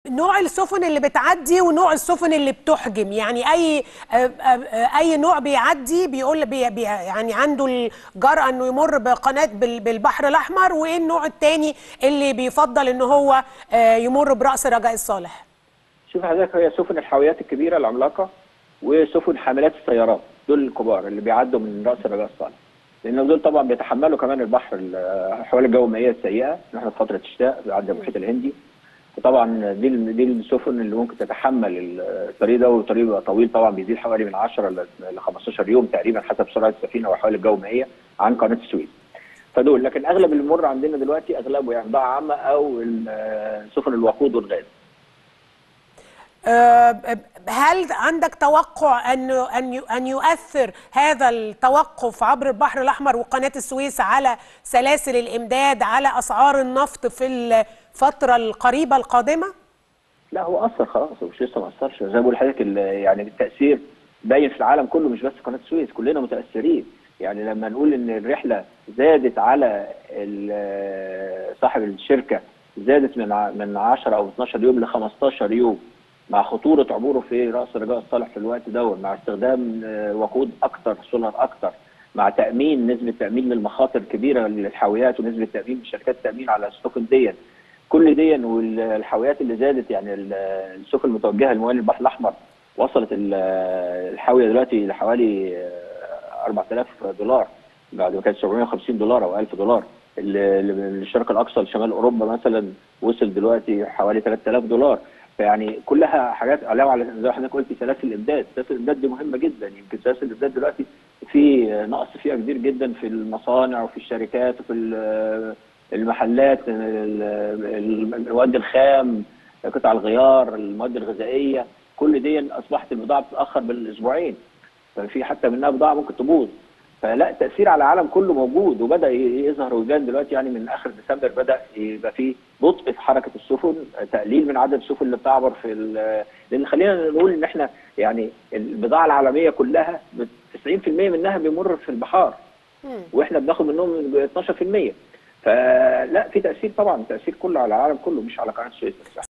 نوع السفن اللي بتعدي ونوع السفن اللي بتحجم يعني اي آه، آه، اي نوع بيعدي بيقول بي بي يعني عنده الجرأة انه يمر بقناة بال- بالبحر الاحمر وايه النوع التاني اللي بيفضل ان هو آه، يمر برأس رجاء الصالح شوف حضرتك هي سفن الحاويات الكبيره العملاقه وسفن حاملات السيارات دول الكبار اللي بيعدوا من راس الرجاء الصالح لان دول طبعا بيتحملوا كمان البحر ال- حوالي الجو المائيه السيئه احنا في فتره الشتاء بيعدي المحيط الهندي وطبعا دي ال- دي السفن اللي ممكن تتحمل الطريق ده والطريق بيبقى طويل طبعا بيزيد حوالي من 10 ل ل 15 يوم تقريبا حسب سرعه السفينه وحوالي الجو المائيه عن قناه السويس فدول لكن اغلب اللي بيمر عندنا دلوقتي اغلبه يعني بضاعه عامه او ال- سفن الوقود والغاز آه، هل عندك توقع ان ان ان يؤثر هذا التوقف عبر البحر الاحمر وقناه السويس على سلاسل الامداد على اسعار النفط في الفتره القريبه القادمه؟ لا هو اثر خلاص هو مش لسه ما اثرش زي ما بقول لحضرتك ال- يعني التاثير باين في العالم كله مش بس قناه السويس كلنا متاثرين يعني لما نقول ان الرحله زادت على ال- صاحب الشركه زادت من ع- من 10 او 12 يوم ل 15 يوم مع خطوره عبوره في راس رجاء الصالح في الوقت دوت مع استخدام آه، وقود اكتر سولار اكتر مع تامين نسبه تامين للمخاطر كبيره للحاويات ونسبه تامين من شركات التامين على السفن ديت كل دي والحاويات اللي زادت يعني ال- السفن المتوجهه لموانئ البحر الاحمر وصلت ال- الحاويه دلوقتي لحوالي آه، 4000 دولار بعد ما كانت 750 دولار او 1000 دولار ال- ال- الشرق الاقصى لشمال اوروبا مثلا وصل دلوقتي حوالي 3000 دولار فيعني كلها حاجات علاوه على زي ما حضرتك قلت سلاسل الامداد، سلاسل الامداد دي مهمه جدا يمكن سلاسل الامداد دلوقتي في نقص فيها كبير جدا في المصانع وفي الشركات وفي ال- المحلات ال- المواد الخام قطع الغيار المواد الغذائيه كل دي اصبحت البضاعه بتتاخر بالاسبوعين ففي حتى منها بضاعه ممكن تبوظ فلا التاثير على العالم كله موجود وبدا ي- يظهر ويبان دلوقتي يعني من اخر ديسمبر بدا يبقى في بطء في حركه السفن تقليل من عدد السفن اللي بتعبر في ال- لان خلينا نقول ان احنا يعني البضاعه العالميه كلها ب 90% منها بيمر في البحار واحنا بناخد منهم 12% فلا في تاثير طبعا تاثير كله على العالم كله مش على قناه السويس بس